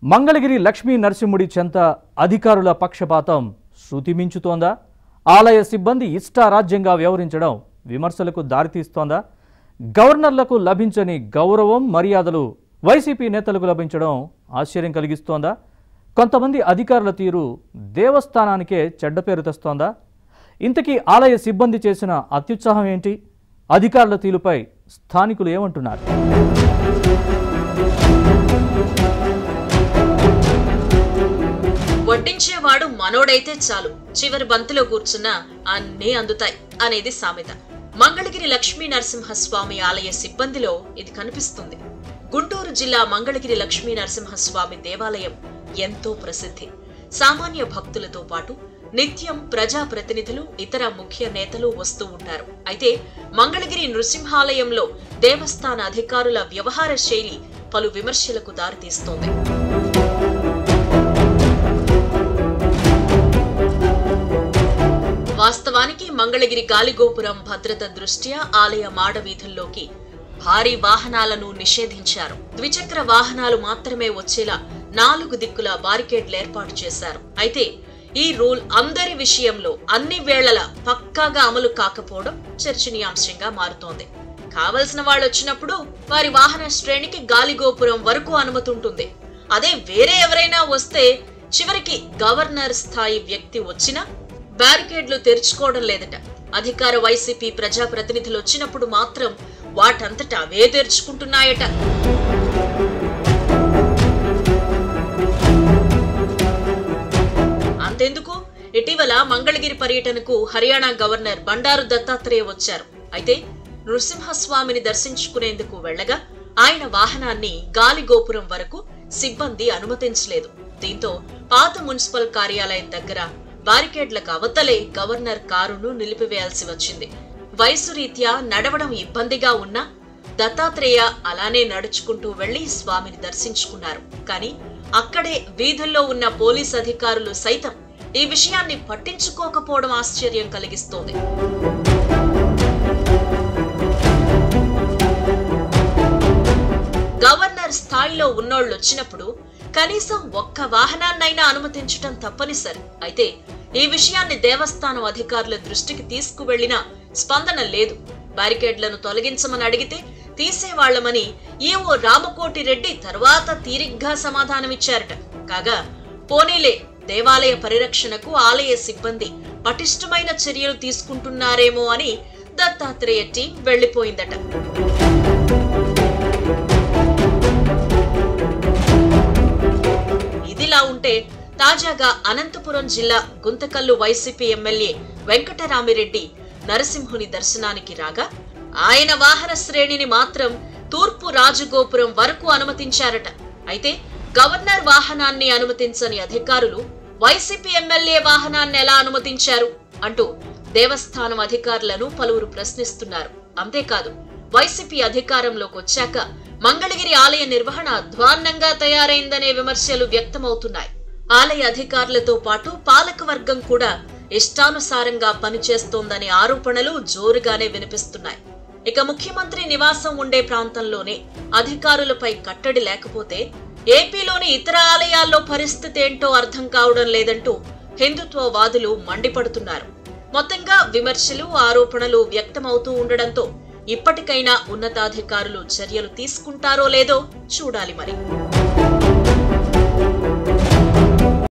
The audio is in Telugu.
మంగళగిరి లక్ష్మీ నరసింహుడి చెంత అధికారుల పక్షపాతం శృతి మించుతోందా ఆలయ సిబ్బంది ఇష్టారాజ్యంగా వ్యవహరించడం విమర్శలకు దారితీస్తోందా గవర్నర్లకు లభించని గౌరవం మర్యాదలు వైసీపీ నేతలకు లభించడం ఆశ్చర్యం కలిగిస్తోందా కొంతమంది అధికారుల తీరు దేవస్థానానికే చెడ్డ పేరు తెస్తోందా ఇంతకీ ఆలయ సిబ్బంది చేసిన అత్యుత్సాహం ఏంటి అధికారుల తీరుపై స్థానికులు ఏమంటున్నారు వడ్డించేవాడు మనోడైతే చాలు చివరి బంతిలో కూర్చున్న అన్నీ అందుతాయి అనేది సామెత మంగళగిరి లక్ష్మీ నరసింహస్వామి ఆలయ సిబ్బందిలో ఇది కనిపిస్తుంది గుంటూరు జిల్లా మంగళగిరి లక్ష్మీ నరసింహస్వామి దేవాలయం ఎంతో ప్రసిద్ధి సామాన్య భక్తులతో పాటు నిత్యం ప్రజా ప్రతినిధులు ఇతర ముఖ్య నేతలు వస్తూ ఉంటారు అయితే మంగళగిరి నృసింహాలయంలో దేవస్థాన అధికారుల వ్యవహార శైలి పలు విమర్శలకు దారితీస్తోంది వాస్తవానికి మంగళగిరి గాలిగోపురం భద్రత దృష్ట్యా ఆలయ మాడ వీధుల్లోకి భారీ వాహనాలను నిషేధించారు ద్విచక్ర వాహనాలు మాత్రమే వచ్చేలా నాలుగు దిక్కుల బారికేడ్లు ఏర్పాటు చేశారు అయితే ఈ రూల్ అందరి విషయంలో అన్ని వేళల పక్కాగా అమలు కాకపోవడం చర్చనీయాంశంగా మారుతోంది కావలసిన వాళ్ళు వచ్చినప్పుడు వారి వాహన శ్రేణికి గాలిగోపురం వరకు అనుమతి ఉంటుంది అదే వేరే ఎవరైనా వస్తే చివరికి గవర్నర్ స్థాయి వ్యక్తి వచ్చినా బ్యారికేడ్లు తెరుచుకోవడం లేదట అధికార వైసీపీ ప్రజాప్రతినిధులు వచ్చినప్పుడు మాత్రం వాటంతట అవే తెరుచుకుంటున్నాయట అంతెందుకు ఇటీవల మంగళగిరి పర్యటనకు హర్యానా గవర్నర్ బండారు దత్తాత్రేయ వచ్చారు అయితే నృసింహస్వామిని దర్శించుకునేందుకు వెళ్ళగా ఆయన వాహనాన్ని గాలి గోపురం వరకు సిబ్బంది అనుమతించలేదు దీంతో పాత మున్సిపల్ కార్యాలయం దగ్గర బారికేడ్లకు అవతలే గవర్నర్ కారును నిలిపివేయాల్సి వచ్చింది వయసు రీత్యా నడవడం ఇబ్బందిగా ఉన్నా దత్తాత్రేయ అలానే నడుచుకుంటూ వెళ్లి స్వామిని దర్శించుకున్నారు కానీ అక్కడే వీధుల్లో ఉన్న పోలీస్ అధికారులు సైతం ఈ విషయాన్ని పట్టించుకోకపోవడం ఆశ్చర్యం కలిగిస్తోంది గవర్నర్ స్థాయిలో ఉన్నోళ్ళు వచ్చినప్పుడు కనీసం ఒక్క వాహనాన్నైనా అనుమతించటం తప్పనిసరి అయితే ఈ విషయాన్ని దేవస్థానం అధికారుల దృష్టికి తీసుకువెళ్లినా స్పందన లేదు బారికేడ్లను తొలగించమని అడిగితే తీసేవాళ్లమని ఈవో రామకోటి రెడ్డి తర్వాత తీరిగ్గా సమాధానమిచ్చారట కాగా పోనీలే దేవాలయ పరిరక్షణకు ఆలయ సిబ్బంది పటిష్టమైన చర్యలు తీసుకుంటున్నారేమో అని దత్తాత్రేయ టీం వెళ్లిపోయిందట ఇదిలా ఉంటే తాజాగా అనంతపురం జిల్లా గుంతకల్లు వైసీపీ ఎమ్మెల్యే వెంకటరామిరెడ్డి నరసింహుని దర్శనానికి రాగా ఆయన వాహన శ్రేణిని మాత్రం తూర్పు రాజగోపురం వరకు అనుమతించారట అయితే గవర్నర్ వాహనాన్ని అనుమతించని అధికారులు వైసీపీ ఎమ్మెల్యే వాహనాన్ని ఎలా అనుమతించారు అంటూ దేవస్థానం అధికారులను పలువురు ప్రశ్నిస్తున్నారు అంతేకాదు వైసీపీ అధికారంలోకి వచ్చాక మంగళగిరి ఆలయ నిర్వహణ అధ్వాన్నంగా తయారైందనే విమర్శలు వ్యక్తమవుతున్నాయి ఆలయ అధికారులతో పాటు పాలకవర్గం కూడా ఇష్టానుసారంగా పనిచేస్తోందనే ఆరోపణలు జోరుగానే వినిపిస్తున్నాయి ఇక ముఖ్యమంత్రి నివాసం ఉండే ప్రాంతంలోనే అధికారులపై కట్టడి లేకపోతే ఏపీలోని ఇతర ఆలయాల్లో పరిస్థితి ఏంటో అర్థం కావడం లేదంటూ హిందుత్వవాదులు మండిపడుతున్నారు మొత్తంగా విమర్శలు ఆరోపణలు వ్యక్తమవుతూ ఉండడంతో ఇప్పటికైనా ఉన్నతాధికారులు చర్యలు తీసుకుంటారో లేదో చూడాలి మరి